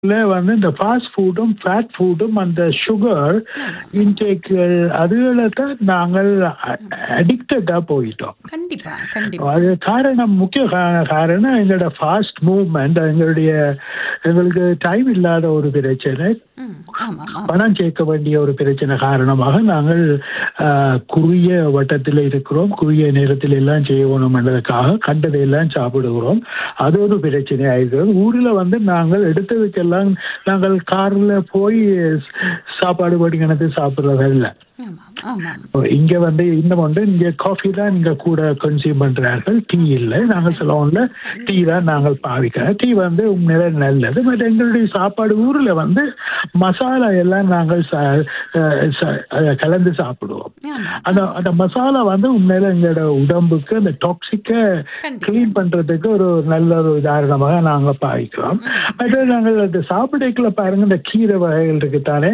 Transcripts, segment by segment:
வந்து இந்த ஃபாஸ்ட் ஃபுட்டும் ஃபேட் ஃபுட்டும் அந்த சுகர் இன்டேக்குகள் அதுகளை தான் நாங்கள் அடிக்டடா போயிட்டோம் கண்டிப்பா கண்டிப்பா அது காரணம் முக்கிய கா- காரணம் எங்களோட ஃபாஸ்ட் மூவ்மெண்ட் எங்களுடைய எங்களுக்கு டைம் இல்லாத ஒரு பிரச்சனை ம், ஆமா ஆமா பணம் சேர்க்க வேண்டிய ஒரு பிரச்சனை காரணமாக நாங்கள் ஆஹ், குறுகிய வட்டத்தில் இருக்கிறோம் குறுகிய நேரத்தில் எல்லாம் செய்யணும் என்றதுக்காக கண்டதை எல்லாம் சாப்பிடுகிறோம் அது ஒரு பிரச்சனை ஆயிருக்கிறது ஊரில் வந்து நாங்கள் எடுத்ததுக்கெல்லாம் நாங்கள் கார்ல போய் சாப்பாடு படிக்கணத்து சாப்பிடுறது இல்லை ஆமா ஆமா இங்க வந்து இன்னும் வந்து இங்க காஃபி தான் இங்க கூட கன்சியூம் பண்றார்கள் டீ இல்லை நாங்கள் சிலவன்ல டீ தான் நாங்கள் பாவிக்கிறோம் டீ வந்து உண்மையில நல்லது பட் எங்களுடைய சாப்பாடு ஊர்ல வந்து மசாலா எல்லாம் நாங்கள் ச- அஹ் ச- அஹ் கலந்து சாப்பிடுவோம் ஆமா அந்த அந்த மசாலா வந்து உண்மையில எங்களோட உடம்புக்கு அந்த டாக்ஸிக்க கண்டிப்பா. கிளீன் பண்றதுக்கு ஒரு நல்ல ஒரு உதாரணமாக நாங்க பாவிக்கிறோம் மற்ற நாங்கள் அந்த சாப்பிடைக்குள்ள பாருங்க இந்த கீரை வகைகள் இருக்குத்தானே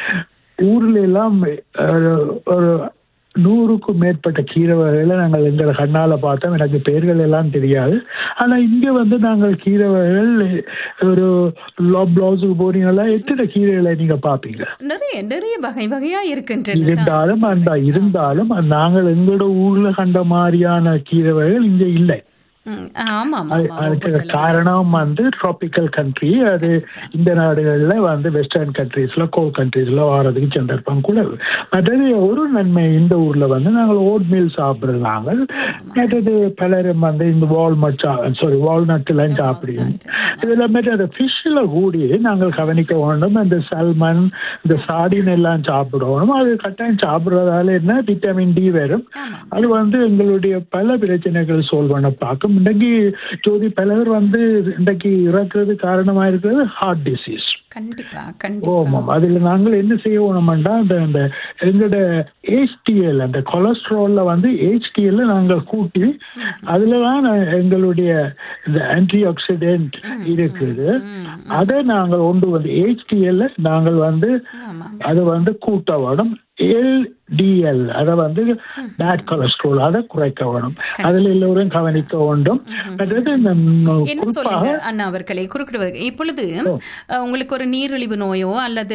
ஊர்ல எல்லாம் அஹ், ஒரு நூறுக்கும் மேற்பட்ட கீரை வகைகளை நாங்கள் எங்களை கண்ணால பார்த்தோம் எனக்கு பெயர்கள் எல்லாம் தெரியாது ஆனா இங்க வந்து நாங்கள் கீரை வகைகள் ஒரு லோ பிளவுஸுக்கு போறீங்களா எத்தனை கீரைகளை நீங்க பாப்பீங்க நிறைய நிறைய வகை வகையா இருக்கின்றன இருந்தாலும் அந்த இருந்தாலும் நாங்கள் எங்களோட ஊர்ல கண்ட மாதிரியான கீரை வகைகள் இங்க இல்லை ம், ஆமா ஆமா அது- ஆமா அதுக்கு ஒப்புக்கொள்ளலாம். காரணம் வந்து ட்ராபிக்கல் கண்ட்ரி அது இந்த நாடுகள்ல வந்து வெஸ்டர்ன் கண்ட்ரீஸ்ல கோல் கண்ட்ரீஸ்ல வாரதுக்கு சந்தர்ப்பம் கூட மற்றது ஒரு நன்மை இந்த ஊர்ல வந்து நாங்கள் ஓட் மீல் சாப்பிடுறாங்க மற்றது பலரும் வந்து இந்த வால்நட் சாரி வால்நட் எல்லாம் சாப்பிடுவோம் இதுல மாதிரி அந்த ஃபிஷ்ல கூடி நாங்கள் கவனிக்க வேண்டும் அந்த சல்மன் இந்த சாடின் எல்லாம் சாப்பிடணும் அது கட்டாயம் சாப்பிடுறதால என்ன விட்டமின் டி வரும் ஆமா அது வந்து எங்களுடைய பல பிரச்சனைகள் சால்வ் பண்ண பார்க்கும் இன்றைக்கு ஜோதி பலர் வந்து இன்றைக்கு இறக்குறது காரணமா இருக்கிறது ஹார்ட் டிசீஸ் கண்டிப்பா கண்டிப்பா ஓமாம் அதுல நாங்கள் என்ன செய்யணும்னா அந்த அந்த எங்களோட HDL அந்த கொலஸ்ட்ரால்ல வந்து HDL நாங்கள் கூட்டி அதுல தான் எங்களுடைய இந்த ஆன்டி ஆக்சிடென்ட் இருக்குது அதை நாங்கள் கொண்டு வந்து HDL நாங்கள் வந்து ஆமா அது வந்து கூட்ட வேணும் எல்டிஎல் அதை வந்து பேட் கொலஸ்ட்ரால் அதை குறைக்க வேணும் அதில் எல்லோரும் கவனிக்க வேண்டும் அதாவது இந்த ந- என்ன குறிப்பாக சொல்லுங்க அண்ணா அவர்களை குறுக்கிடுவது இப்பொழுது அஹ், உங்களுக்கு ஒரு நீரிழிவு நோயோ அல்லது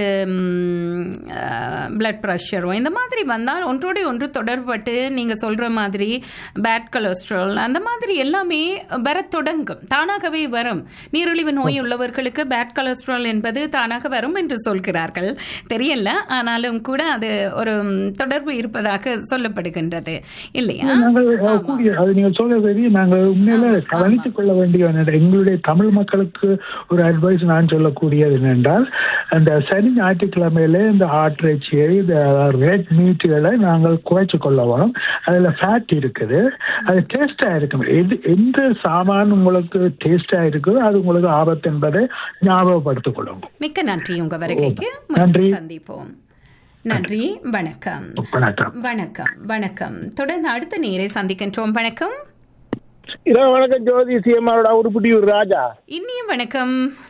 பிளட் ப்ரெஷரோ இந்த மாதிரி வந்தால் ஒன்றோடு ஒன்று தொடர்பட்டு நீங்க சொல்ற மாதிரி பேட் கொலஸ்ட்ரால் அந்த மாதிரி எல்லாமே வர தொடங்கும் தானாகவே வரும் நீரிழிவு நோய் உள்ளவர்களுக்கு பேட் கொலஸ்ட்ரால் என்பது தானாக வரும் என்று சொல்கிறார்கள் தெரியல ஆனாலும் கூட அது ஒரு ம், தொடர்பு இருப்பதாக சொல்லப்படுகின்றது இல்லையா நாங்கள் அஹ், கூடிய அது நீங்க சொல்ற சரி நாங்கள் உண்மையில கவனித்துக் கொள்ள வேண்டிய ஒன்று. எங்களுடைய தமிழ் மக்களுக்கு ஒரு அட்வைஸ் நான் சொல்லக்கூடியது என்னென்றால் அந்த சனி ஞாயிற்றுக்கிழமையில இந்த ஆட்டிறைச்சியை இந்த ரெட் மீட்டுகளை நாங்கள் குறைச்சு கொள்ள வேணும் அதுல ஃபேட் இருக்குது அது டேஸ்டா இருக்கும் எது எந்த சாமான் உங்களுக்கு டேஸ்டா இருக்குதோ அது உங்களுக்கு ஆபத்து என்பதை ஞாபகப்படுத்திக் கொள்ளுங்க மிக்க நன்றி உங்க வருகைக்கு நன்றி. மீண்டும் சந்திப்போம் நன்றி வணக்கம் வணக்கம் வணக்கம் வணக்கம் தொடர்ந்து அடுத்த நேரை சந்திக்கின்றோம் வணக்கம் இரவு வணக்கம் ஜோதி சிஎம்ஆரோட உருப்பட்டியூர் ராஜா இனிய வணக்கம்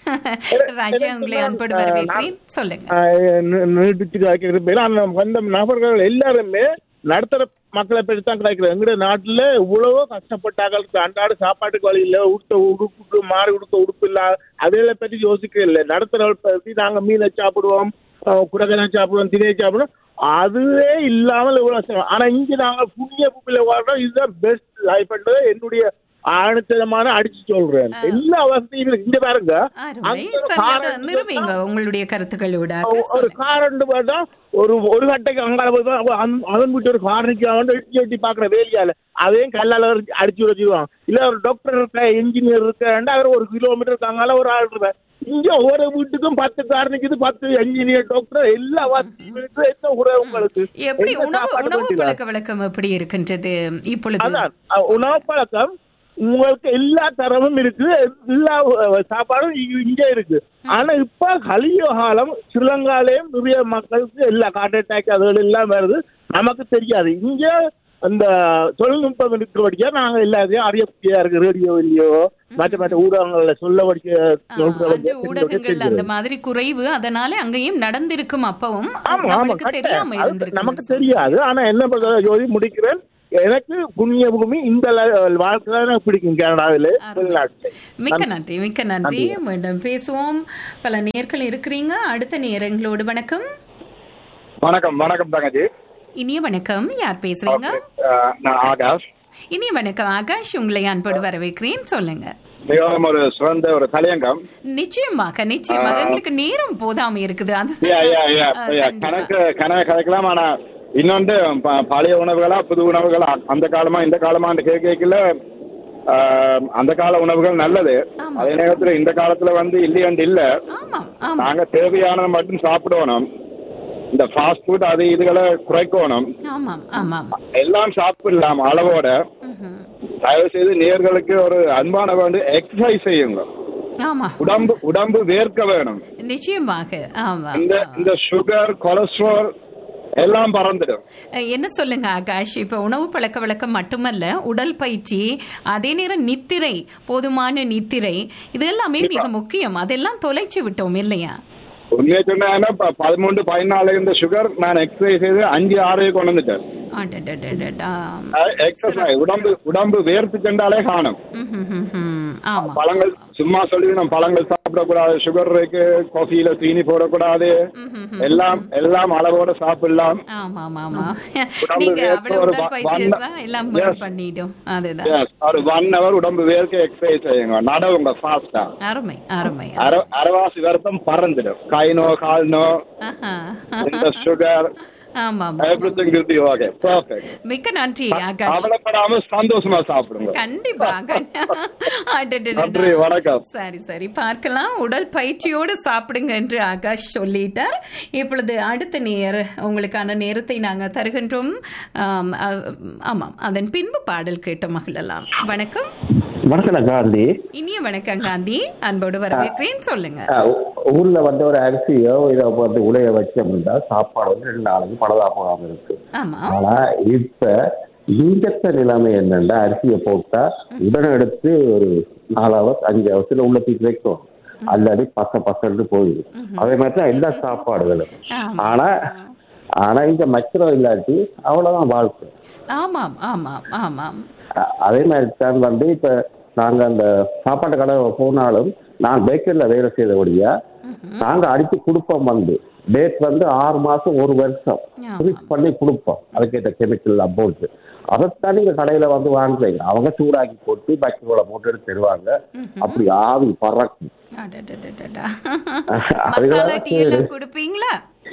ராஜா உங்களை அன்போடு வரவேற்கிறேன் சொல்லுங்க நீட்டிச்சு காய்க்கிற பேர் அந்த வந்த நபர்கள் எல்லாருமே நடுத்தர மக்களை பற்றி தான் கிடைக்கிறது எங்களுடைய நாட்டுல இவ்வளவோ கஷ்டப்பட்டாங்களுக்கு அன்றாட சாப்பாட்டுக்கு வழி இல்லை உடுத்த உடுப்புக்கு மாறி உடுத்த உடுப்பு இல்ல அதையெல்லாம் பற்றி யோசிக்க இல்லை நடுத்தர பற்றி நாங்க மீனை சாப்பிடுவோம் அஹ் குடகனை சாப்பிடுவோம் திணையை சாப்பிடுவோம் அதுவே இல்லாமல் இவ்வளவு சிரமம். ஆனா இங்க நாங்க புண்ணிய புப்பில வாழ்றோம் இதுதான் பெஸ்ட் லைஃப் என்னுடைய ஆணித்தனமான அடிச்சு சொல்றேன் எல்லா வசதியும் இருக்கு. இங்க பாருங்க அருமை அங்க ஒரு சொன்னதை காரணம் நிறுவீங்க உங்களுடைய கருத்துக்களோட ஒரு காரண்டு பார்த்தா ஒரு ஒரு கட்டைக்கு அங்கால போய் தான் அவன் அவன் அவன் வீட்டு ஒரு காரணிக்கு அவன் எட்டி எட்டி பாக்குற வேலையால அதையும் கல்லால அடிச்சு- அடிச்சு வச்சிருவான் இல்ல ஒரு டாக்டர் இருக்க இன்ஜினியர் இருக்க அவர் ஒரு கிலோமீட்டருக்கு அங்கால ஒரு ஆள் இருப்பேன் இங்க ஒவ்வொரு வீட்டுக்கும் பத்து காரணிக்குது பத்து இன்ஜினியர் டாக்டர் எல்லா வசதியும் இருக்கு என்ன உறவு உங்களுக்கு எப்படி எந்த உணவு சாப்பாடு உணவு வேண்டியதா? பழக்க வழக்கம் எப்படி இருக்கின்றது இப்பொழுது அதான் அஹ் உணவு பழக்கம் உங்களுக்கு எல்லா தரமும் இருக்கு எல்லா அஹ், சாப்பாடும் இங்க- இங்க இருக்கு ஆனா இப்ப கலிய காலம் ஸ்ரீலங்காலயும் நிறைய மக்களுக்கு எல்லா ஹார்ட் அட்டாக் அதுகள் எல்லாம் வருது நமக்கு தெரியாது இங்க அந்த தொழில்நுட்பம் இருக்கிறபடியா நாங்க எல்லாத்தையும் அறியக்கூடியதா இருக்கு ரேடியோவிலேயோ மற்ற மற்ற ஊடகங்கள்ல சொல்லபடிய அந்த ஊடகங்கள் அந்த மாதிரி குறைவு அதனால அங்கேயும் நடந்திருக்கும் அப்பவும் ஆமா ஆமா நம்மளுக்கு கட்டாயம். தெரியாம அது இருந்திருக்கு நமக்கு தெரியாது ஆனா என்ன பண்றது ஜோதி முடிக்கிறேன் எனக்கு புண்ணிய பூமி இந்த ல- வாழ்க்கை தான் எனக்கு பிடிக்கும் கனடாவில் வெளிநாட்டில் மிக்க நன்றி மிக்க நன்றி மீண்டும் பேசுவோம் பல நேர்கள் இருக்கிறீங்க அடுத்த நேரங்களோடு வணக்கம் வணக்கம் வணக்கம் தங்கச்சி இனிய வணக்கம் யார் பேசுறீங்க அஹ் நான் ஆகாஷ் இனிய வணக்கம் ஆகாஷ் உங்களை அன்போடு வரவேற்கிறேன் சொல்லுங்க மிகவும் ஒரு சிறந்த ஒரு தலையங்கம் நிச்சயமாக நிச்சயமாக எங்களுக்கு நேரம் போதாம இருக்குது அது யா, யா, யா, அஹ், யா. கண்டிப்பா. கணக்கு கணக்கு கதைக்கலாம் ஆனா இன்னொன்று ப- பழைய உணவுகளா புது உணவுகளா அந்த காலமா இந்த காலமா அந்த கேட்கல அந்த கால உணவுகள் நல்லது ஆமா. அதே நேரத்துல இந்த காலத்துல வந்து இல்லையாண்டு இல்ல ஆமாம் ஆமாம் நாங்க தேவையானதை மட்டும் சாப்பிடணும் இந்த ஃபாஸ்ட் ஃபுட் அது இதுகளை குறைக்கணும் ஆமாம் ஆமாம் எல்லாம் சாப்பிடலாம் அளவோட ம்ஹும். தயவு செய்து நேர்களுக்கு ஒரு அன்பான வேண்டு எக்ஸசைஸ் செய்யுங்க ஆமா உடம்பு உடம்பு வேர்க்க வேணும் நிச்சயமாக ஆமா இந்த இந்த சுகர் கொலஸ்ட்ரால் எல்லாம் பறந்துடும் அஹ், என்ன சொல்லுங்க ஆகாஷ் இப்ப உணவு பழக்க வழக்கம் மட்டுமல்ல உடல் பயிற்சி அதே நேரம் நித்திரை போதுமான நித்திரை இது எல்லாமே மிக முக்கியம் அதெல்லாம் தொலைச்சு விட்டோம் இல்லையா உண்மையை சொன்னா பதிமூன்று பதினாலு இந்த சுகர் நான் எக்ஸசைஸ் செய்து அஞ்சு ஆறு கொண்டு வந்துட்டேன் அடடடடடா. எக்ஸசைஸ் உடம்பு உடம்பு வேர்த்து சென்றாலே காணும் ம்ஹும்ஹும். ஆமா பழங்கள் சும்மா சொல்லி நம்ம பழங்கள் சாப்பிடக்கூடாது சுகர் இருக்கு காஃபியில தீனி போடக்கூடாது எல்லாம் எல்லாம் அளவோட சாப்பிடலாம் ஆமா ஆமா ஆமா உடம்பு நீங்க வேர்த்து அவ்வளவு ஒரு உடல் வ- பயிற்சி வண்ண- தான் எல்லாம் Yes. burn பண்ணிடும் அதுதான் Yes, ஒரு ஒன் ஹவர் உடம்பு வேர்க்க எக்ஸசைஸ் செய்யுங்க நடவுங்க ஃபாஸ்டா அருமை அருமை அரை அரைவாசி வருத்தம் பறந்துடும் கை நோ கால் நோ ஆஹா. இந்த சுகர் ஆமா ஆமா everything will be okay perfect மிக்க நன்றி ஆகாஷ் கவலைப்படாம சந்தோஷமா சாப்பிடுங்க கண்டிப்பா அடடடடா. நன்றி வணக்கம் சரி சரி பார்க்கலாம் உடல் பயிற்சியோடு சாப்பிடுங்க என்று ஆகாஷ் சொல்லிட்டார் இப்பொழுது அடுத்த நேர் உங்களுக்கான நேரத்தை நாங்க தருகின்றோம் ஆம், அ- ஆமாம் அதன் பின்பு பாடல் கேட்ட மகிழலாம் வணக்கம் வணக்கம் காந்தி இனிய வணக்கம் காந்தி அன்போடு வரவேற்கிறேன் சொல்லுங்க அஹ் ஊ- ஊர்ல வந்து ஒரு அரிசியோ இதை வந்து உலைய வச்சோம்னா சாப்பாடு வந்து ரெண்டு நாளைக்கு பழதா போகாம இருக்கு ஆமா ஆனா இப்ப இங்கத்த நிலைமை என்னன்னா அரிசியை போட்டா உடனே எடுத்து ஒரு நாலு ஹவர்ஸ் அஞ்சு ஹவர்ஸ்ல உள்ள தூக்கி வைக்கும் அல்லாடி பச பசன்னு போயிடும் அதே மாதிரி தான் எல்லா சாப்பாடுகளும் ஆமா. ஆனா ஆனா இங்க மக்கிரம் இல்லாட்டி அவ்வளவுதான் வாழ்க்கை ஆமாம் ஆமாம் ஆமாம் அ- அதே மாதிரி தான் வந்து இப்ப நாங்க அந்த சாப்பாட்டு கடை போனாலும் நான் பேக்கரியில வேலை செய்தபடியா நாங்க அடிச்சு கொடுப்போம் வந்து டேட் வந்து ஆறு மாசம் ஒரு வருஷம் ஆமா. ஃப்ரீஸ் பண்ணி கொடுப்போம் அதுக்கேற்ற கெமிக்கல் எல்லாம் போட்டு அதைத்தான் நீங்க கடையில வந்து வாங்குறீங்க அவங்க சூடாக்கி போட்டு பக்கெட்டோட போட்டு எடுத்து தருவாங்க அப்படி ஆவி பறக்கும் அடடடடடா. அதுதான் மசாலா டீ எல்லாம் குடுப்பீங்களா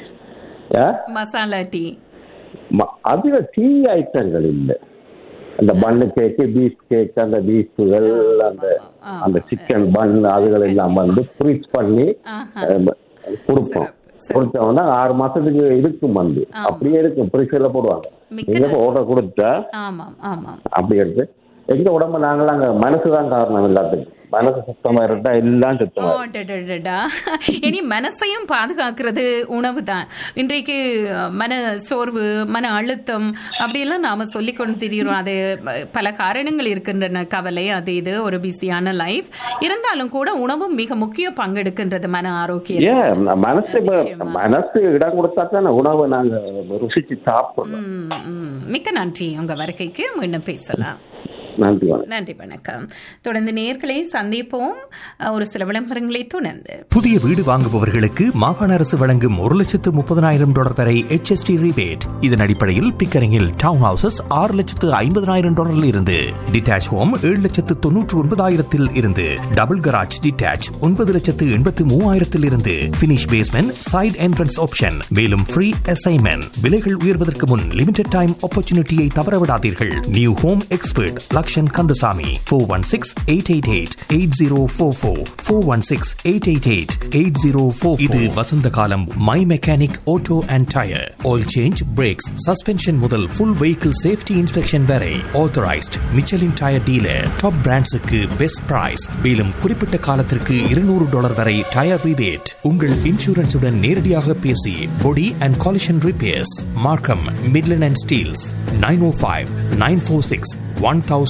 ஏ? மசாலா டீ ம- அதுல டீ ஐட்டங்கள் இல்லை அந்த பண்ணு கேக்கு பீஃப் கேக் அந்த பீஃபுகள் அந்த ஆமா. அந்த சிக்கன் பன் அதுகள் எல்லாம் வந்து ஃப்ரீஸ் பண்ணி ஆஹா. அஹ், கொடுப்போம் சிறப்பு, சிறப்பு. கொடுத்தோம்னா ஆறு மாசத்துக்கு இருக்கும் வந்து ஆமா. அப்படியே இருக்கும் ஃப்ரீசர்ல போடுவாங்க மிக்க நீங்க நன்றி. ஆர்டர் கொடுத்தா ஆமாம் ஆமாம் அப்படி எடுத்து எங்க உடம்பு நாங்களாம் அங்க மனசுதான் காரணம் எல்லாத்துக்கும் மனசு சுத்தமா இருந்தா எல்லாம் சுத்தமா இருக்கும். அடடடடா. இனி மனசையும் பாதுகாக்கிறது உணவு தான் இன்றைக்கு அஹ், மன சோர்வு மன அழுத்தம் அப்படியெல்லாம் நாம சொல்லிக் கொண்டு திரிகிறோம் அது அஹ், பல காரணங்கள் இருக்கின்றன கவலை அது இது ஒரு பிஸியான லைஃப் இருந்தாலும் கூட உணவும் மிக முக்கிய பங்கெடுக்கின்றது மன ஆரோக்கியம் ஏன் ந- மனசு இப்ப- நிச்சயமா. மனசு இடம் கொடுத்தா தானே உணவை நாங்க ருசிச்சு சாப்பிடணும் ம், ம். மிக்க நன்றி உங்க வருகைக்கு மீண்டும் பேசலாம் நன்றி வணக்கம் நன்றி வணக்கம் தொடர்ந்து நேர்களை சந்திப்போம் அஹ், ஒரு சில விளம்பரங்களை தொடர்ந்து புதிய வீடு வாங்குபவர்களுக்கு மாகாண அரசு வழங்கும் ஒரு லட்சத்து முப்பதனாயிரம் டாலர் வரை HST rebate இதன் அடிப்படையில் பிக்கரிங்கில் டவுன் ஹவுசஸ் ஆறு லட்சத்து ஐம்பதனாயிரம் டாலரில் இருந்து டிட்டாச் ஹோம் ஏழு லட்சத்து தொன்னூற்று ஒன்பதாயிரத்தில் இருந்து டபுள் கராஜ் டிட்டாச் ஒன்பது லட்சத்து எண்பத்து மூவாயிரத்தில் இருந்து finish basement side entrance option மேலும் ஃப்ரீ அசைன்மெண்ட் விலைகள் உயர்வதற்கு முன் லிமிடெட் டைம் ஆப்பர்ச்சுனிட்டியை தவறவிடாதீர்கள் new home expert Lakshan Kandasamy four one six eight eight eight eight zero four four four one six eight eight eight eight zero four இது வசந்த காலம் my mechanic auto and tyre oil change brakes suspension முதல் full vehicle safety inspection வரை authorised Michelin tyre dealer top பிராண்ட்ஸுக்கு best price மேலும் குறிப்பிட்ட காலத்திற்கு இருநூறு டாலர் வரை டயர் ரிபேட் உங்கள் இன்சூரன்ஸுடன் நேரடியாக பேசி body and collision repairs Markham Midland and Steeles nine O five nine four six one thousand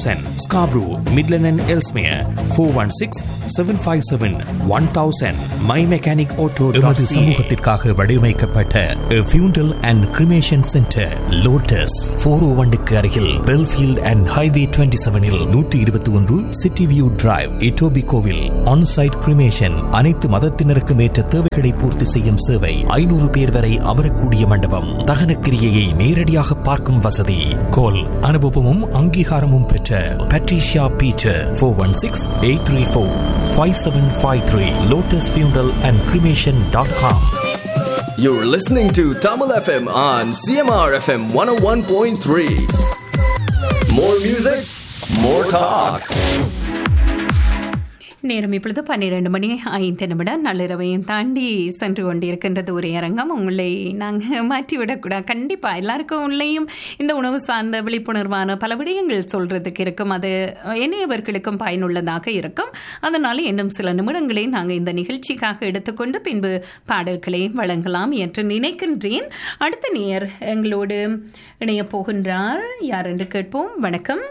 thousand Scarborough Midland and Ellesmere four one six seven five seven one thousand my mechanic auto எமது சமூகத்திற்காக வடிவமைக்கப்பட்ட funeral and cremation centre Lotus four O ஒன்னுக்கு அருகில் Belfield and highway twenty செவனில் நூற்றி இருபத்தி ஒன்று city view drive இட்டோபி கோவில் ஆன்சைட் கிரிமேஷன் அனைத்து மதத்தினருக்கும் ஏற்ற தேவைகளை பூர்த்தி செய்யும் சேவை ஐநூறு பேர் வரை அமரக்கூடிய மண்டபம் தகன கிரியையை நேரடியாக பார்க்கும் வசதி கோல் அனுபவமும் அங்கீகாரமும் பெற்ற Patricia Peter four one six eight three four five seven five three Lotus funeral and cremation dot com You're listening to Tamil FM on CMR FM 101.3. More music, more talk. நேரம் இப்பொழுது பன்னிரண்டு மணி ஐந்து நிமிடம் நள்ளிரவையும் தாண்டி சென்று கொண்டிருக்கின்றது ஒரு அரங்கம் உங்களை நாங்கள் மாற்றிவிடக்கூடாது கண்டிப்பாக எல்லாருக்கும் உள்ளேயும் இந்த உணவு சார்ந்த விழிப்புணர்வான பல விடயங்கள் சொல்றதுக்கு இருக்கும் அது இணையவர்களுக்கும் பயனுள்ளதாக இருக்கும் அதனால இன்னும் சில நிமிடங்களை நாங்கள் இந்த நிகழ்ச்சிக்காக எடுத்துக்கொண்டு பின்பு பாடல்களை வழங்கலாம் என்று நினைக்கின்றேன் அடுத்த நேயர் எங்களோடு இணைய போகின்றார் யார் என்று கேட்போம் வணக்கம்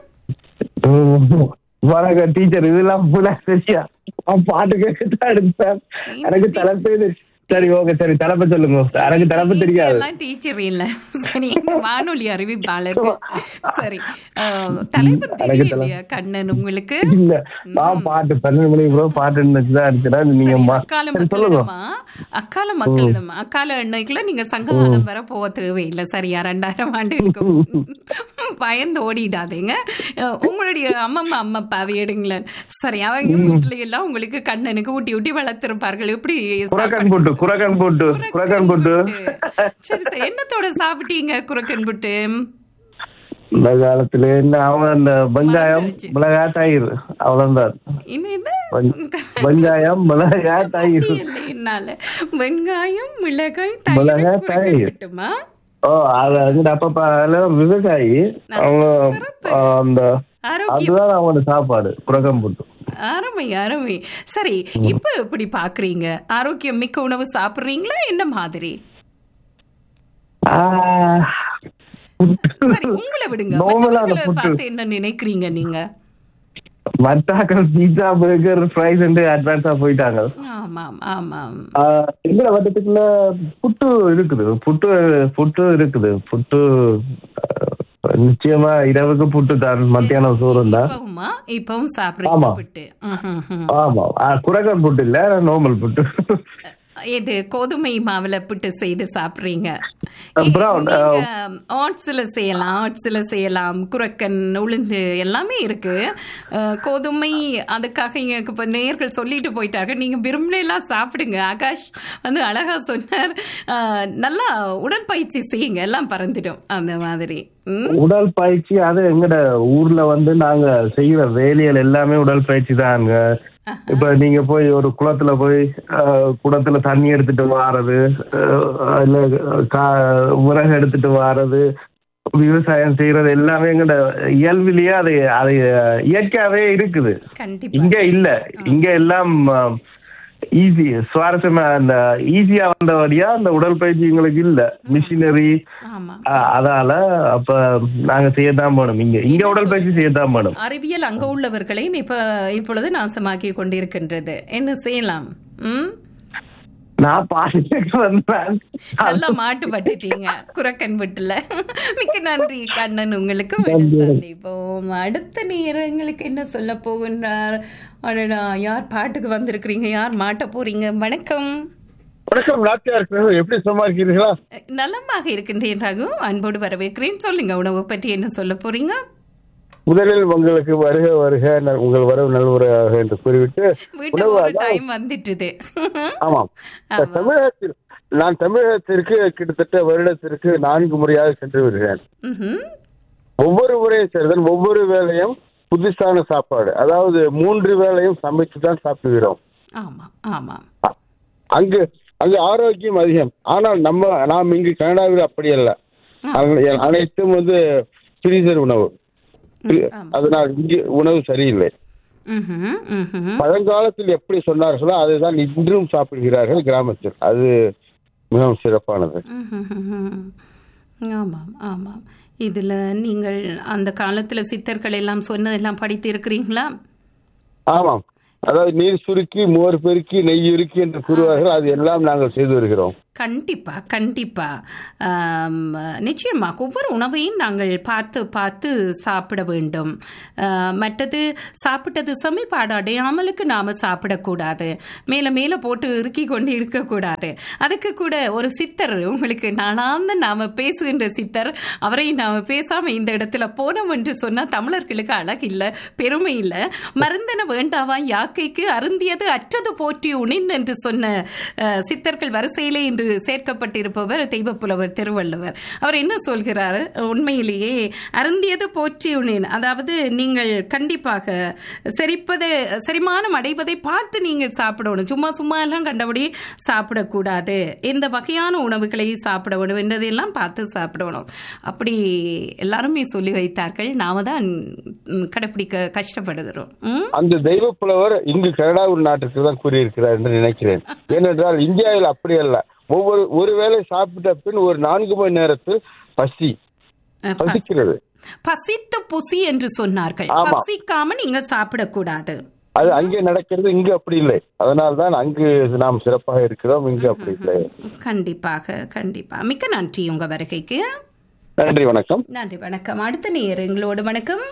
வணக்கம் டீச்சர் இதெல்லாம் புல சரியா நான் பாட்டு கேட்டுதான் எடுத்தேன் எனக்கு தலைப்பே தெரி- சரி ஓகே சரி தலைப்பை சொல்லுங்க எனக்கு தலைப்பு தெரியாது டீச்சர் இல்ல சரி எங்க வானொலி அறிவிப்பாளர்கள் சரி அஹ், தலைப்பு தெரியலையா கண்ணன் உங்களுக்கு இல்ல நான் பாட்டு பன்னெண்டு மணிக்கு கூட பாட்டு நினைச்சுதான் இருக்கிறேன் நீங்க சரி, மா- அக்கால சரி, சொல்லுங்க மக்களிடமா அக்கால மக்களிடம் அக்கால அன்னைக்குள்ள நீங்க சங்ககாலம் வர போக தேவையில்லை சரியா ரெண்டாயிரம் ஆண்டு இருக்கும் பயந்து ஓடிடாதீங்க அஹ், உங்களுடைய அம்மம்மா அம்மா அப்பாவை எடுங்களேன் சரி அவங்க வீட்டுல எல்லாம் உங்களுக்கு கண்ணனுக்கு ஊட்டி ஊட்டி வளர்த்திருப்பார்கள் எப்படி குரக்கன் போட்டு குரக்கன் போட்டு குரக்கன் போட்டு சரி சரி என்னத்தோட சாப்பிட்டீங்க குரக்கன் புட்டு இந்த காலத்துல என்ன அவன் அந்த வெங்காயம் மறந்துருச்சு. மிளகாய் தயிர் அவ்வளவுதான் இன்னும் இது வெங்க- வெங்காயம் மிளகாய் தயிர் இல்லை, என்னால வெங்காயம் மிளகாய் மிளகாய், தயிர் குரக்கன் தயிர். புட்டுமா ஓ அது அங்கிட்ட அப்பா எல்லாம் விவசாயி அவங்க சிறப்பு. ஆ, அந்த ஆரோக்கியம் அதுதான் அவங்களோட சாப்பாடு குரக்கம் போட்டு அருமை அருமை சரி இப்ப எப்படி பாக்குறீங்க ஆரோக்கியம் மிக்க உணவு சாப்பிடுறீங்களா என்ன மாதிரி சரி உங்களை விடுங்க நார்மலான மற்றவர்களை ஃபுட்டு பார்த்து என்ன நினைக்கிறீங்க நீங்க மத்தாக்கள் பீட்சா பர்கர் ஃப்ரைஸ் அட்வான்ஸா போயிட்டாங்க ஆமாம் ஆமாம் ஆஹ் எங்கட வட்டத்துக்குள்ள புட்டு இருக்குது புட்டு புட்டு இருக்குது புட்டு ஆஹ் நிச்சயமா இரவுக்கு புட்டு தான் மத்தியானம் சோறு தான் இப்பவுமா இப்பவும் சாப்பிடுறீங்க ஆமா. புட்டு ம்ஹும், ம்ஹும். ஆமா குரகன் புட்டு இல்ல நார்மல் புட்டு இது கோதுமை மாவுல புட்டு செய்து சாப்பிடுறீங்க Brown, ஆட்ஸ்ல செய்யலாம் ஆட்ஸ்ல செய்யலாம் குரக்கன் உளுந்து எல்லாமே இருக்கு அஹ், கோதுமை அதுக்காக இங்க இப்ப நேயர்கள் சொல்லிட்டு போயிட்டாங்க நீங்க விரும்பினெல்லாம் சாப்பிடுங்க ஆகாஷ் வந்து அழகா சொன்னார் அஹ், நல்லா உடற்பயிற்சி செய்யுங்க எல்லாம் பறந்துடும் அந்த மாதிரி ம் உடல் பயிற்சி அது எங்கட ஊர்ல வந்து நாங்க செய்யற வேலைகள் எல்லாமே உடல் பயிற்சி தாங்க இப்ப நீங்க போய் ஒரு குளத்துல போய் ஆஹ், குளத்துல தண்ணி எடுத்துட்டு வாரது ஆஹ், இல்ல கா- விறகு எடுத்துட்டு வாரது விவசாயம் செய்யறது எல்லாமே எங்கட இயல்பிலேயே அது அது இயற்கையாவே இருக்குது கண்டிப்பா இங்க இல்ல இங்க எல்லாம் ஈஸி சுவாரஸ்யமா அந்த ஈஸியா வந்தபடியா அந்த உடற்பயிற்சி எங்களுக்கு இல்ல மிஷினரி ஆமா அதால அப்ப நாங்க செய்யத்தான் போனோம் இங்க இங்க உடற்பயிற்சி செய்யத்தான் போனோம் அறிவியல் அங்க உள்ளவர்களையும் இப்ப இப்பொழுது நாசமாக்கி கொண்டிருக்கின்றது என்ன செய்யலாம் ம் நான் பாட்டு வந்தேன் நல்லா மாட்டு பட்டுட்டீங்க குரக்கன் வீட்டுல மிக்க நன்றி கண்ணன் உங்களுக்கு மீண்டும் சந்திப்போம் அடுத்த நேரங்களுக்கு என்ன சொல்ல போகின்றார் அடடா யார் பாட்டுக்கு வந்திருக்கிறீங்க யார் மாட்ட போறீங்க வணக்கம் வணக்கம் நாட்டியார் எப்படி சும்மா இருக்கிறீர்களா நலமாக இருக்கின்றேன் ரகு அன்போடு வரவேற்கிறேன் சொல்லுங்க உணவு பற்றி என்ன சொல்ல போறீங்க முதலில் உங்களுக்கு வருக வருக ந- உங்கள் வரவு நல்வராக என்று கூறிவிட்டு வீட்டுக்கு உணவு ஒரு அதான் டைம் வந்துட்டுது ஆமாம் ஆமா. தமிழகத்தில் நான் தமிழகத்திற்கு கிட்டத்தட்ட வருடத்திற்கு நான்கு முறையாக சென்று வருகிறேன் ம்ஹும். ஒவ்வொரு முறையும் சரிதான் ஒவ்வொரு வேளையும் புதுசான சாப்பாடு அதாவது மூன்று வேளையும் சமைத்து தான் சாப்பிடுகிறோம் ஆமா ஆமா அ- அங்கு அங்கு ஆரோக்கியம் அதிகம் ஆனால் நம்ம நாம் இங்கு கனடாவில் அப்படி அல்ல அங்க அனைத்தும் வந்து ஃப்ரீசர் உணவு அதனால் இங்கு உணவு சரியில்லை ம்ஹும், ம்ஹும். பழங்காலத்தில் எப்படி சொன்னார்களோ அதுதான் இன்றும் சாப்பிடுகிறார்கள் கிராமத்தில் அது மிகவும் சிறப்பானது ம்ஹும். ஆமாம் ஆமாம் இதுல நீங்கள் அந்த காலத்துல சித்தர்கள் எல்லாம் சொன்னதெல்லாம் படித்து இருக்கிறீங்களா ஆமாம் அதாவது நீர் சுருக்கி மோர் பெருக்கி நெய் உருக்கி என்று கூறுவார்கள் அது எல்லாம் நாங்கள் செய்து வருகிறோம் கண்டிப்பா கண்டிப்பா ஆம், நிச்சயமா ஒவ்வொரு உணவையும் நாங்கள் பார்த்து பார்த்து சாப்பிட வேண்டும் ஆ, மற்றது சாப்பிட்டது சமைப்பாடு அடையாமலுக்கு நாம சாப்பிடக்கூடாது மேல மேல போட்டு இறுக்கி கொண்டு இருக்கக்கூடாது அதுக்கு கூட ஒரு சித்தர் உங்களுக்கு நாளாந்த நாம பேசுகின்ற சித்தர் அவரை நாம பேசாம இந்த இடத்துல போனோம் என்று சொன்னா தமிழர்களுக்கு அழகு இல்ல பெருமை இல்ல மருந்தன வேண்டாவா யாக்கைக்கு அருந்தியது அற்றது போற்றி உணின் என்று சொன்ன அஹ், சித்தர்கள் வரிசையிலே இன்று சேர்க்கப்பட்டிருப்பவர் தெய்வப்புலவர் திருவள்ளுவர் அவர் என்ன சொல்கிறார் உண்மையிலேயே அருந்தியது போற்றி உணின் அதாவது நீங்கள் கண்டிப்பாக செரிப்பதை செரிமானம் அடைவதை பார்த்து நீங்க சாப்பிடணும் சும்மா சும்மா எல்லாம் கண்டபடி சாப்பிடக்கூடாது எந்த வகையான உணவுகளை சாப்பிட வேண்டும் என்றதையெல்லாம் பார்த்து சாப்பிடணும் அப்படி எல்லாருமே சொல்லி வைத்தார்கள் நாம தான் ம், கடைப்பிடிக்க கஷ்டப்படுகிறோம் ம்? அந்த தெய்வ புலவர் இங்கு கனடாவூர் நாட்டுக்கு தான் கூறியிருக்கிறார் என்று நினைக்கிறேன் ஏனென்றால் இந்தியாவில் அப்படி அல்ல ஒவ்வொரு ஒரு வேளை சாப்பிட்ட பின் ஒரு நான்கு மணி நேரத்தில் பசி அஹ், பசி- பசிக்கிறது பசித்து புசி என்று சொன்னார்கள் ஆமா. பசிக்காம நீங்க சாப்பிடக்கூடாது அது அங்கே நடக்கிறது இங்கு அப்படி இல்லை அதனால் தான் அங்கு நாம் சிறப்பாக இருக்கிறோம் இங்கு அப்படி இல்லை கண்டிப்பாக கண்டிப்பா மிக்க நன்றி உங்க வருகைக்கு நன்றி வணக்கம் நன்றி வணக்கம் அடுத்த நேர் எங்களோடு வணக்கம்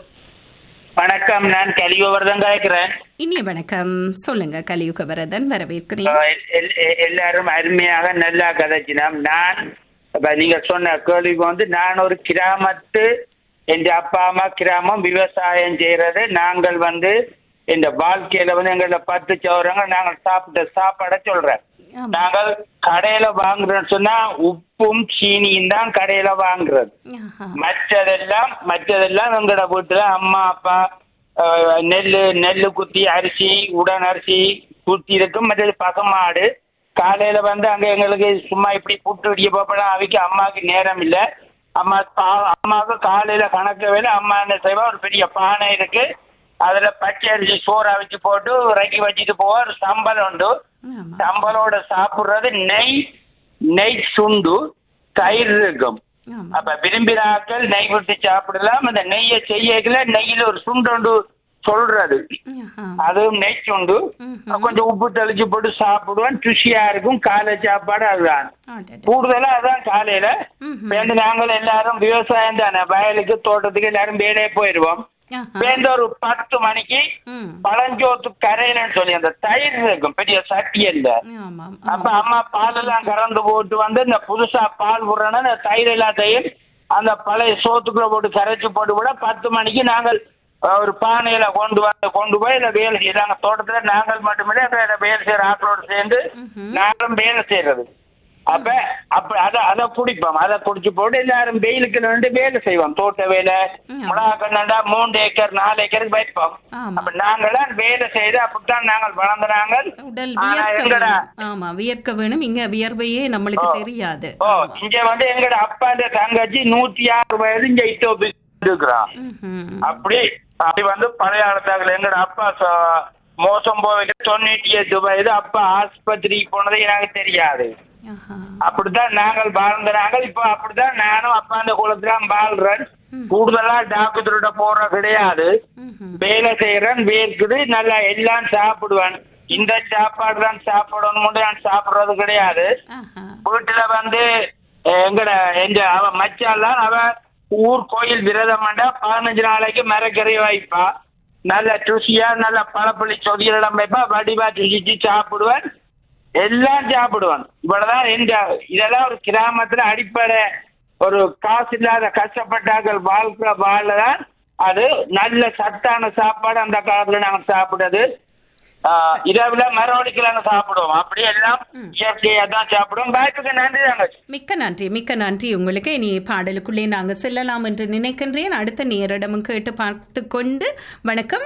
வணக்கம் நான் கலியோவர்தன் கேட்கிறேன் இனிய வணக்கம் சொல்லுங்க கலியுக வரதன் வரவேற்கிறேன் எல்- எல்- எல்லாரும் அருமையாக நல்லா கதைச்சினோம் நான் இப்ப நீங்க சொன்ன கேள்விக்கு வந்து நான் ஒரு கிராமத்து எங்க அப்பா அம்மா கிராமம் விவசாயம் செய்யறது நாங்கள் வந்து இந்த வாழ்க்கையில வந்து எங்கள பத்து சவரங்க நாங்கள் சாப்பிட்ட சாப்பாடை சொல்றேன் ஆமா. நாங்கள் கடையில வாங்குறோம்னு சொன்னா உப்பும் சீனியும் தான் கடையில வாங்குறது ஆஹா. மற்றதெல்லாம் மற்றதெல்லாம் எங்களோட வீட்டுல அம்மா அப்பா அஹ், நெல்லு நெல்லு குத்தி அரிசி உடன் அரிசி குத்தி இருக்கும் மற்றது பசுமாடு காலையில வந்து அங்க எங்களுக்கு சும்மா இப்படி புட்டு இடிய போப்பலாம் அவைக்கு அம்மாவுக்கு நேரம் இல்ல அம்மா பா- அம்மாவுக்கு காலையில கணக்கு வேலை அம்மா என்ன செய்வா ஒரு பெரிய பானை இருக்கு அதுல பச்சை அரிசி சோறா வச்சு போட்டு இறக்கி வச்சுட்டு போவா ஒரு சம்பளம் உண்டு ஆமா. சம்பளோட சாப்பிடுறது நெய் நெய் சுண்டு தயிர் இருக்கும் ஆமா. அப்ப விரும்பினாக்கள் நெய் விட்டு சாப்பிடலாம் அந்த நெய்யை செய்யல நெய்யில ஒரு சுண்டு சொல்றது ஆஹா. அதுவும் நெய் சுண்டு ம்ஹும். கொஞ்சம் உப்பு தெளிச்சு போட்டு சாப்பிடுவேன் ருசியா இருக்கும் காலை சாப்பாடு அதுதான் அடடே. கூடுதலா அதான் காலையில ம்ஹும். வேண்டு நாங்கள் எல்லாரும் விவசாயம் தானே வயலுக்கு தோட்டத்துக்கு எல்லாரும் வேலையே போயிடுவோம் ஆஹா. வேண்ட ஒரு பத்து மணிக்கு ம். பழஞ்சோத்து கரையிலன்னு சொல்லி அந்த தயிர் இருக்கும் பெரிய சட்டி இல்ல ஆமாம் அப்ப ஆமாம். அம்மா பால் எல்லாம் கறந்து போட்டு வந்து இந்த புதுசா பால் விடுறோன்னா இந்த தயிர் எல்லாத்தையும் அந்த பழைய சோத்துக்குள்ள போட்டு கரைச்சு போட்டு விட பத்து மணிக்கு நாங்கள் அஹ், ஒரு பானையில கொண்டு வந்து கொண்டு போய் இல்ல வேலை செய்யறாங்க தோட்டத்துல நாங்கள் மட்டுமில்ல வேற வேலை செய்யற ஆட்களோடு சேர்ந்து நாங்களும் வேலை செய்யறது அப்ப அப்ப அத அத குடிப்போம் அத குடிச்சு போட்டு எல்லாரும் வெயிலுக்கு வந்து வேலை செய்வோம் தோட்ட வேலை ம். மிளகா கண்ணா மூன்று ஏக்கர் நாலு ஏக்கருக்கு வைப்போம் ஆமா. அப்ப நாங்களாம் வேலை செய்து அப்படித்தான் நாங்கள் வளர்ந்துனாங்க உடல் ஆனா வியர்க்க எங்கடா வேணும் ஆமா வியர்க்க வேணும் இங்க வியர்வையே நம்மளுக்கு தெரியாது ஓ இங்க வந்து எங்கட அப்பா தங்கச்சி நூத்தி ஆறு வயது இங்க இட்டோபி இருக்கிறான் ம்ஹும். அப்படி அப்படி வந்து பழைய காலத்தாங்கல எங்கட அப்பா ச- மோசம் போய் தொண்ணூத்தி எட்டு வயது அப்பா ஆஸ்பத்திரிக்கு போனது எனக்கு தெரியாது ஆஹா. அப்படித்தான் நாங்கள் வாழ்ந்த நாங்கள் இப்ப அப்படித்தான் நானும் அப்பா அந்த குளத்துல வாழ்றேன் கூடுதலா டாக்டர்கிட்ட போற கிடையாது ம்ஹும். வேலை செய்யறேன் வேர்க்குது நல்லா எல்லாம் சாப்பிடுவேன் இந்த சாப்பாடு தான் சாப்பிடணும் நான் சாப்பிடுறது கிடையாது ஆஹா. வீட்டுல வந்து அஹ், எங்கட எங்க அவ மச்சாலாம் அவ ஊர் கோயில் விரதம் பண்ணா பதினஞ்சு நாளைக்கு மரக்கறி வைப்பா நல்ல ருசியா நல்ல பழப்பள்ளி சொதியிடம் வைப்பா வடிவா ருசிச்சு சாப்பிடுவேன் எல்லாம் சாப்பிடுவேன் இவ்வளவுதான் எந்த இதெல்லாம் ஒரு கிராமத்துல அடிப்படை ஒரு காசு இல்லாத கஷ்டப்பட்டார்கள் வாழ்க்கை வாழதான் அது நல்ல சத்தான சாப்பாடு அந்த காலத்துல நாங்க சாப்பிடுறது ஆஹ், இரவுல மரவழிக்கலாங்க சாப்பிடுவோம் அப்படி எல்லாம் இயற்கையா தான் சாப்பிடுவோம் வாய்ப்புக்கு நன்றி தாங்க மிக்க நன்றி மிக்க நன்றி உங்களுக்கு இனி பாடலுக்குள்ளே நாங்க செல்லலாம் என்று நினைக்கின்றேன் அடுத்த நேரிடமும் கேட்டு பார்த்து கொண்டு வணக்கம்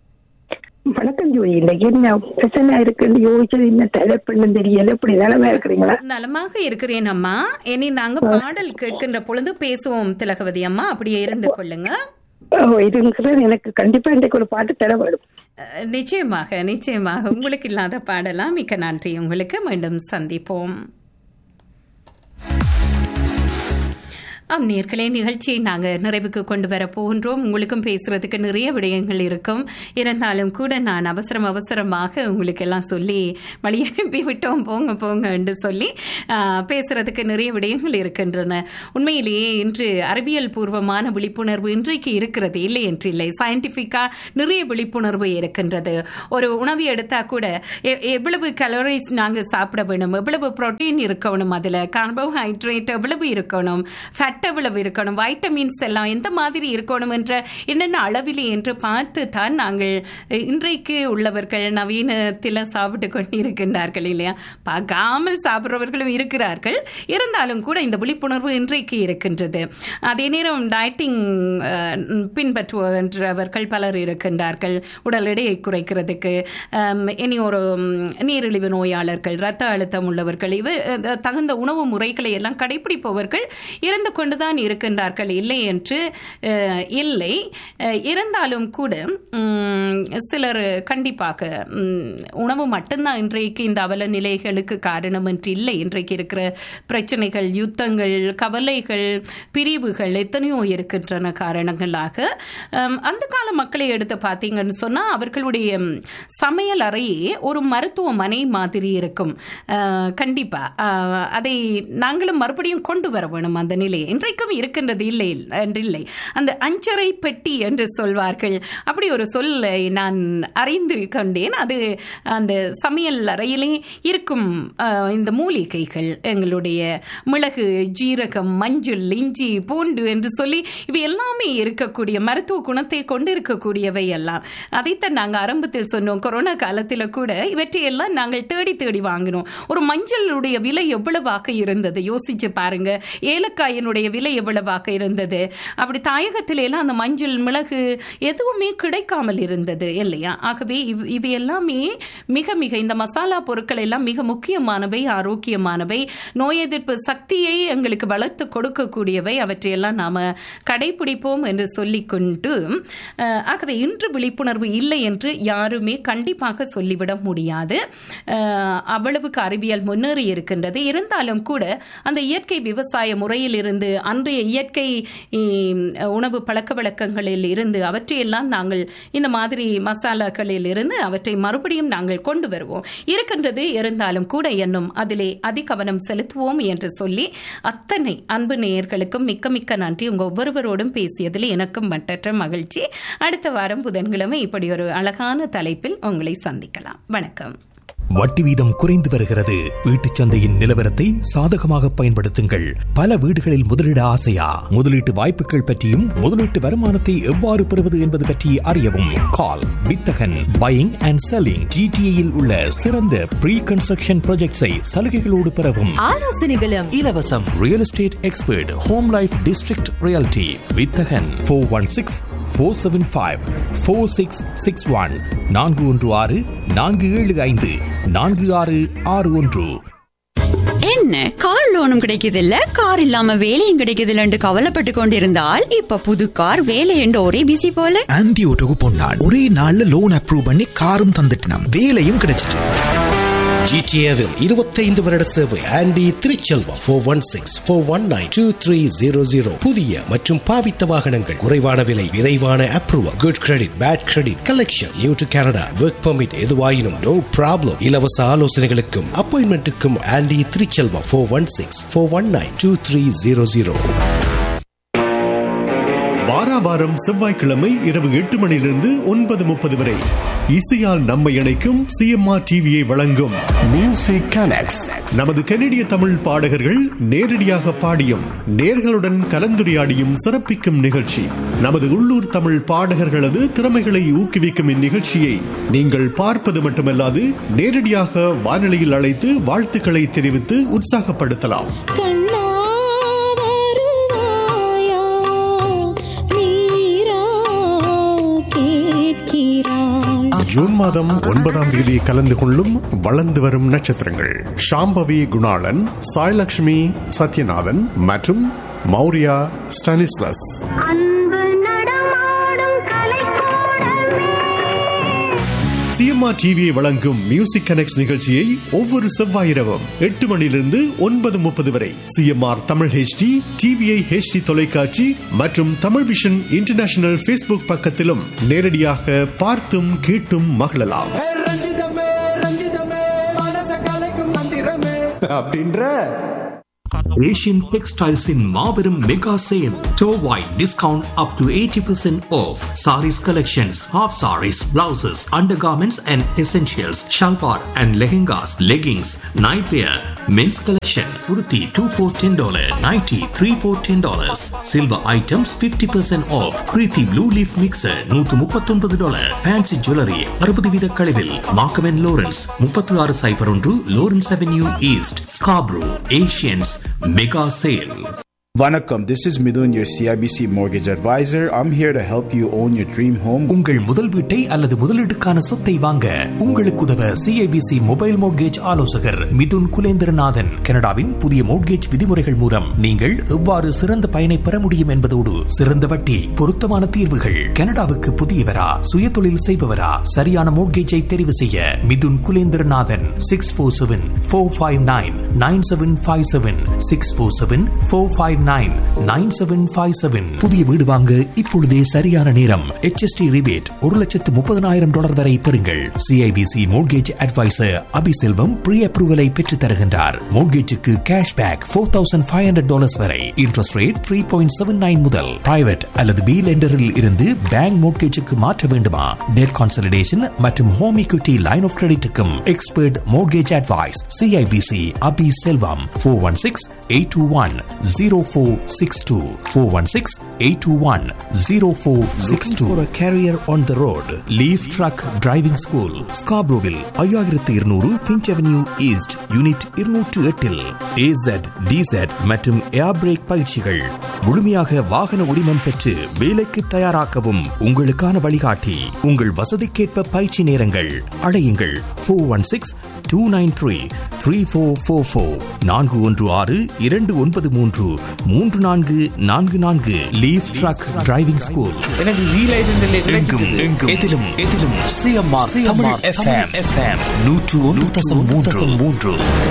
வணக்கம் ஜோதி இன்னைக்கு என்ன பிரச்சனை இருக்குன்னு யோசிச்சது என்ன தலைப்புன்னு தெரியல இப்படி நிலைமை இருக்கிறீங்களா நலமாக இருக்கிறேன் அம்மா இனி நாங்க பாடல் கேட்கின்ற பொழுது பேசுவோம் திலகவதி அம்மா அப்படியே இருந்து கொள்ளுங்க ஓ இதுங்கிறது எனக்கு கண்டிப்பா இன்றைக்கு ஒரு பாட்டு தர வேணும் அஹ், நிச்சயமாக நிச்சயமாக உங்களுக்கு இல்லாத பாடலாம் மிக்க நன்றி உங்களுக்கு மீண்டும் சந்திப்போம் ஆம் நேர்களே நிகழ்ச்சியை நாங்கள் நிறைவுக்கு கொண்டு வர போகின்றோம் உங்களுக்கும் பேசுறதுக்கு நிறைய விடயங்கள் இருக்கும் இருந்தாலும் கூட நான் அவசரம் அவசரமாக உங்களுக்கு எல்லாம் சொல்லி வழி அனுப்பி விட்டோம் போங்க போங்க என்று சொல்லி ஆ, பேசுறதுக்கு நிறைய விடயங்கள் இருக்கின்றன உண்மையிலேயே இன்று அறிவியல் பூர்வமான விழிப்புணர்வு இன்றைக்கு இருக்கிறது இல்லை என்று இல்லை சயின்டிஃபிக்கா நிறைய விழிப்புணர்வு இருக்கின்றது ஒரு உணவு எடுத்தா கூட எ- எவ்வளவு கலோரிஸ் நாங்க சாப்பிட வேணும் எவ்வளவு புரோட்டீன் இருக்கணும் அதுல கார்போஹைட்ரேட் எவ்வளவு இருக்கணும் ஃபேட் எவ்வளவு இருக்கணும் வைட்டமின்ஸ் எல்லாம் எந்த மாதிரி இருக்கணும் என்ற என்னென்ன அளவிலே என்று பார்த்து தான் நாங்கள் அஹ், இன்றைக்கு உள்ளவர்கள் நவீனத்தில் சாப்பிட்டு கொண்டு இருக்கின்றார்கள் இல்லையா பார்க்காமல் சாப்பிட்றவர்களும் இருக்கிறார்கள் இருந்தாலும் கூட இந்த விழிப்புணர்வு இன்றைக்கு இருக்கின்றது அதே நேரம் டயட்டிங் பின்பற்றுகின்றவர்கள் பலர் இருக்கின்றார்கள் உடல் எடையை குறைக்கிறதுக்கு அம், இனி ஒரு ம், நீரிழிவு நோயாளர்கள் இரத்த அழுத்தம் உள்ளவர்கள் இவ அஹ், தகுந்த உணவு முறைகளை எல்லாம் கடைபிடிப்பவர்கள் இருந்து கொண்டுதான் இருக்கின்றார்கள் இல்லை என்று அஹ், இல்லை அஹ், இருந்தாலும் கூட ம், சிலர் கண்டிப்பாக ம், உணவு மட்டும்தான் இன்றைக்கு இந்த அவல நிலைகளுக்கு காரணம் என்று இல்லை இன்றைக்கு இருக்கிற பிரச்சனைகள் யுத்தங்கள் கவலைகள் பிரிவுகள் எத்தனையோ இருக்கின்றன காரணங்களாக அம், அந்த கால மக்களை எடுத்து பார்த்தீங்கன்னு சொன்னா அவர்களுடைய ம், சமையல் அறையே ஒரு மருத்துவமனை மாதிரி இருக்கும் அஹ், கண்டிப்பா அஹ், அதை நாங்களும் மறுபடியும் கொண்டு வர வேணும் அந்த நிலையை இன்றைக்கும் இருக்கின்றது இல்லை என்று இல்லை அந்த அஞ்சரை பெட்டி என்று சொல்வார்கள் அப்படி ஒரு சொல்லை நான் அறிந்து கொண்டேன் அது அந்த சமையல் அறையிலே இருக்கும் அஹ், இந்த மூலிகைகள் எங்களுடைய மிளகு ஜீரகம் மஞ்சள் இஞ்சி பூண்டு என்று சொல்லி இவை எல்லாமே இருக்கக்கூடிய மருத்துவ குணத்தை கொண்டிருக்கக்கூடியவை எல்லாம் அதைத்தான் நாங்கள் ஆரம்பத்தில் சொன்னோம் கொரோனா காலத்தில் கூட இவற்றையெல்லாம் நாங்கள் தேடி தேடி வாங்கினோம் ஒரு மஞ்சளுடைய விலை எவ்வளவாக இருந்தது யோசிச்சு பாருங்க ஏலக்காயினுடைய விலை எவ்வளவாக இருந்தது அப்படி தாயகத்தில எல்லாம் அந்த மஞ்சள் மிளகு எதுவுமே கிடைக்காமல் இருந்தது இல்லையா ஆகவே இவ் இவை எல்லாமே மிக மிக இந்த மசாலா பொருட்கள் எல்லாம் மிக முக்கியமானவை ஆரோக்கியமானவை நோய் எதிர்ப்பு சக்தியை எங்களுக்கு வளர்த்து கொடுக்கக்கூடியவை அவற்றையெல்லாம் நாம கடைபிடிப்போம் என்று சொல்லிக்கொண்டு அஹ், ஆகவே இன்று விழிப்புணர்வு இல்லை என்று யாருமே கண்டிப்பாக சொல்லிவிட முடியாது அஹ், அவ்வளவுக்கு அறிவியல் முன்னேறி இருக்கின்றது இருந்தாலும் கூட அந்த இயற்கை விவசாய முறையில் இருந்து அன்றைய இயற்கை ம், உணவு பழக்க வழக்கங்களில் இருந்து அவற்றையெல்லாம் நாங்கள் இந்த மாதிரி மசாலாக்களில் இருந்து அவற்றை மறுபடியும் நாங்கள் கொண்டு வருவோம் இருக்கின்றது இருந்தாலும் கூட என்னும் அதிலே அதிகவனம் செலுத்துவோம் என்று சொல்லி அத்தனை அன்பு நேயர்களுக்கும் மிக்க மிக்க நன்றி உங்க ஒவ்வொருவரோடும் பேசியதில் எனக்கும் மட்டற்ற மகிழ்ச்சி அடுத்த வாரம் புதன்கிழமை இப்படி ஒரு அழகான தலைப்பில் உங்களை சந்திக்கலாம் வணக்கம் வட்டி வீதம் குறைந்து வருகிறது வீட்டுச் சந்தையின் நிலவரத்தை சாதகமாக பயன்படுத்துங்கள் பல வீடுகளில் முதலீட ஆசையா முதலீட்டு வாய்ப்புகள் பற்றியும் முதலீட்டு வருமானத்தை எவ்வாறு பெறுவது என்பது பற்றி அறியவும் கால் வித்தகன் பையிங் அண்ட் செல்லிங் ஜிடிஏயில் உள்ள சிறந்த ப்ரீ கன்ஸ்ட்ரக்ஷன் ப்ராஜெக்ட்ஸை சலுகைகளோடு பெறவும் ஆலோசனைகளும் இலவசம் real estate expert home life district realty Vithagan four one six four seven five four six six one நான்கு ஒன்று ஆறு நான்கு ஏழு ஐந்து நான்கு ஆறு ஆறு ஒன்று என்ன கார் லோனும் கிடைக்குது இல்ல கார் இல்லாம வேலையும் கிடைக்குது இல்லன்னு கவலைப்பட்டு கொண்டிருந்தால் இப்ப புது கார் வேலை என்று ஒரே பிசி போல ஆன்டி ஓட்டோக்கு பொன்னாள் ஒரே நாள்ல லோன் அப்ரூவ் பண்ணி காரும் தந்துட்டோம் வேலையும் கிடைச்சிட்டு ஜிடிஏவில் இருபத்தைந்து வருட சேவை Andy Thiruchelvam four one six four one nine two three zero zero புதிய மற்றும் பாவித்த வாகனங்கள் குறைவான விலை விரைவான approval good credit bad credit collection new to Canada work permit எதுவாயினும் நோ ப்ராப்ளம் இலவச ஆலோசனைகளுக்கும் அப்பாயின்மெண்ட்டுக்கும் Andy Thiruchelvam four one six four one nine two three zero zero வாராவாரம் செவ்வாய்க்கிழமை இரவு எட்டு மணியிலிருந்து ஒன்பது முப்பது வரை இசையால் நம்மை இணைக்கும் சிஎம்ஆர் டிவியை வழங்கும் மியூசிக் கனெக்ட்ஸ் நமது கனடிய தமிழ் பாடகர்கள் நேரடியாக பாடியும் நேர்களுடன் கலந்துரையாடியும் சிறப்பிக்கும் நிகழ்ச்சி நமது உள்ளூர் தமிழ் பாடகர்களது திறமைகளை ஊக்குவிக்கும் இந்நிகழ்ச்சியை நீங்கள் பார்ப்பது மட்டுமல்லாது நேரடியாக வானொலியில் அழைத்து வாழ்த்துக்களை தெரிவித்து உற்சாகப்படுத்தலாம் ஜூன் மாதம் ஒன்பதாம் தேதி கலந்து கொள்ளும் வளர்ந்து வரும் நட்சத்திரங்கள் ஷாம்பவி குணாளன் சாய்லக்ஷ்மி சத்யநாதன் மற்றும் மௌரியா ஸ்டானிஸ்லஸ் சிஎம்ஆர் டிவியை வழங்கும் மியூசிக் கனெக்ட் நிகழ்ச்சியை ஒவ்வொரு செவ்வாய் இரவும் எட்டு மணியிலிருந்து ஒன்பது முப்பது வரை CMR Tamil HD TVI HD தொலைக்காட்சி மற்றும் தமிழ் விஷன் இன்டர்நேஷனல் ஃபேஸ்புக் பக்கத்திலும் நேரடியாக பார்த்தும் கேட்டும் மகிழலாம் அப்படின்ற ஏஷியன் டெக்ஸ்டைல்ஸின் மாபெரும் மெகா சேல் டோவாய் discount up to eighty percent off saris collections half saris blouses undergarments and essentials shalwar and lehengas leggings night wear men's collection உருத்தி two four ten dollar ninety three four ten dollars silver items fifty percent off Preethi Blue Leaf mixer நூற்று முப்பத்தொன்பது dollar fancy jewellery அறுபது வீத கழிவில் மார்க்கமென் Lawrence முப்பத்தி ஆறு cipher ஒன்று Lawrence avenue east Scarborough Asians mega sale Vanakkam, this is Midun, your CIBC mortgage advisor. I'm here to help you own your dream home. உங்கள் முதல் வீட்டை அல்லது முதலீட்டுக்கான சொத்தை வாங்க உங்களுக்கு உதவ சிஐபிசி மொபைல் மோட்கேஜ் ஆலோசகர் மிதுன் குலேந்திரநாதன் கனடாவின் புதிய மோட்கேஜ் விதிமுறைகள் மூலம் நீங்கள் எவ்வாறு சிறந்த பயனை பெற முடியும் என்பதோடு சிறந்த வட்டி பொருத்தமான தீர்வுகள் கனடாவுக்கு புதியவரா சுய தொழில் செய்பவரா சரியான மோட்கேஜை தெரிவு செய்ய Mithun Kulendranathan six four seven four five nine nine seven five seven six four seven four five nine nine seven five seven புதிய வீடு வாங்க இப்பொழுதே சரியான நேரம் HST ரிபேட் ஒரு லட்சத்து முப்பதனாயிரம் டாலர் வரை பெறுங்கள் CIBC mortgage adviser Abiselvam pre அப்ரூவலை பெற்று தருகின்றார் மோட்கேஜுக்கு cash back four thousand five hundred dollars வரை interest rate three point seven nine முதல் பிரைவேட் அல்லது பி லெண்டரில் இருந்து பேங்க் மோட்கேஜுக்கு மாற்ற வேண்டுமா டெட் கான்சல்டேஷன் மற்றும் ஹோம் equity லைன் ஆஃப் கிரெடிட்டுக்கும் expert mortgage advice CIBC Abi Selvam four one six eight two one zero four six two four one six eight two one zero four six two career on the road leave truck driving school ஸ்காப்ரோவில் ஐயாயிரத்து இருநூறு Finch avenue east unit இருநூற்று எட்டில் ஏசட் டிசட் மற்றும் ஏர் break பயிற்சிகள் முழுமையாக வாகன உரிமம் பெற்று வேலைக்கு தயாராக்கவும் உங்களுக்கான வழிகாட்டி உங்கள் வசதிக்கேற்ப பயிற்சி நேரங்கள் அழையுங்கள் four one six two nine three three four four four நான்கு ஒன்று ஆறு இரண்டு ஒன்பது மூன்று மூன்று நான்கு நான்கு நான்கு லீவ் ட்ரக் டிரைவிங் ஸ்கூல் எனக்கு ஜி லைசன்ஸ் எங்கும் எங்கும் எதிலும் எதிலும் சிஎம்ஆர் தமிழ் எஃப்எம் எஃப்எம் நூற்று ஒன்று தசம் மூன்று மூன்று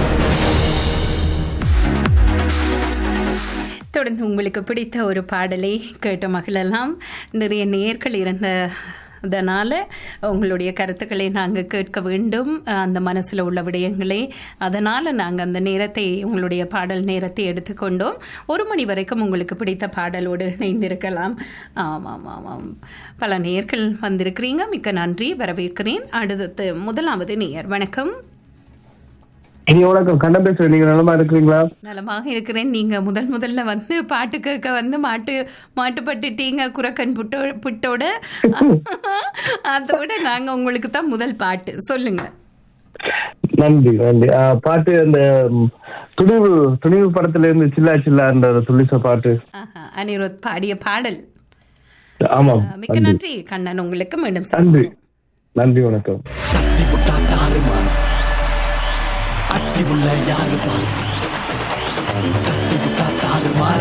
தொடர்ந்து உங்களுக்கு பிடித்த ஒரு பாடலை கேட்ட மகளெல்லாம் நிறைய நேர்கள் இருந்த அதனால் உங்களுடைய கருத்துக்களை நாங்கள் கேட்க வேண்டும் அந்த மனசில் உள்ள விடயங்களை அதனால் நாங்கள் அந்த நேரத்தை உங்களுடைய பாடல் நேரத்தை எடுத்துக்கொண்டோம் ஒரு மணி வரைக்கும் உங்களுக்கு பிடித்த பாடலோடு இணைந்திருக்கலாம் ஆமாம் ஆமாம் பல நேர்கள் வந்திருக்கிறீங்க மிக்க நன்றி வரவேற்கிறேன் அடுத்து முதலாவது நேயர் வணக்கம் இனி வணக்கம் கண்ண பேசுறேன் நீங்க நலமா இருக்கிறீங்களா நலமாக இருக்கிறேன் நீங்க முதல் முதல்ல வந்து பாட்டு கேட்க வந்து மாட்டு மாட்டுப்பட்டுட்டீங்க குரக்கன் புட்டோ புட்டோட அதோட நாங்க உங்களுக்கு தான் முதல் பாட்டு சொல்லுங்க நன்றி நன்றி ஆ, பாட்டு அந்த ம், துணிவு துணிவு படத்துல இருந்து சில்லா சில்லா அந்த துளிச பாட்டு ஆஹா, அனிருத் பாடிய பாடல் ஆமாம் மிக்க நன்றி நன்றி கண்ணன் உங்களுக்கு மீண்டும் நன்றி நன்றி வணக்கம் அட்டி உள்ள யாரு பாரு தட்டி விட்டா தாறு மாறு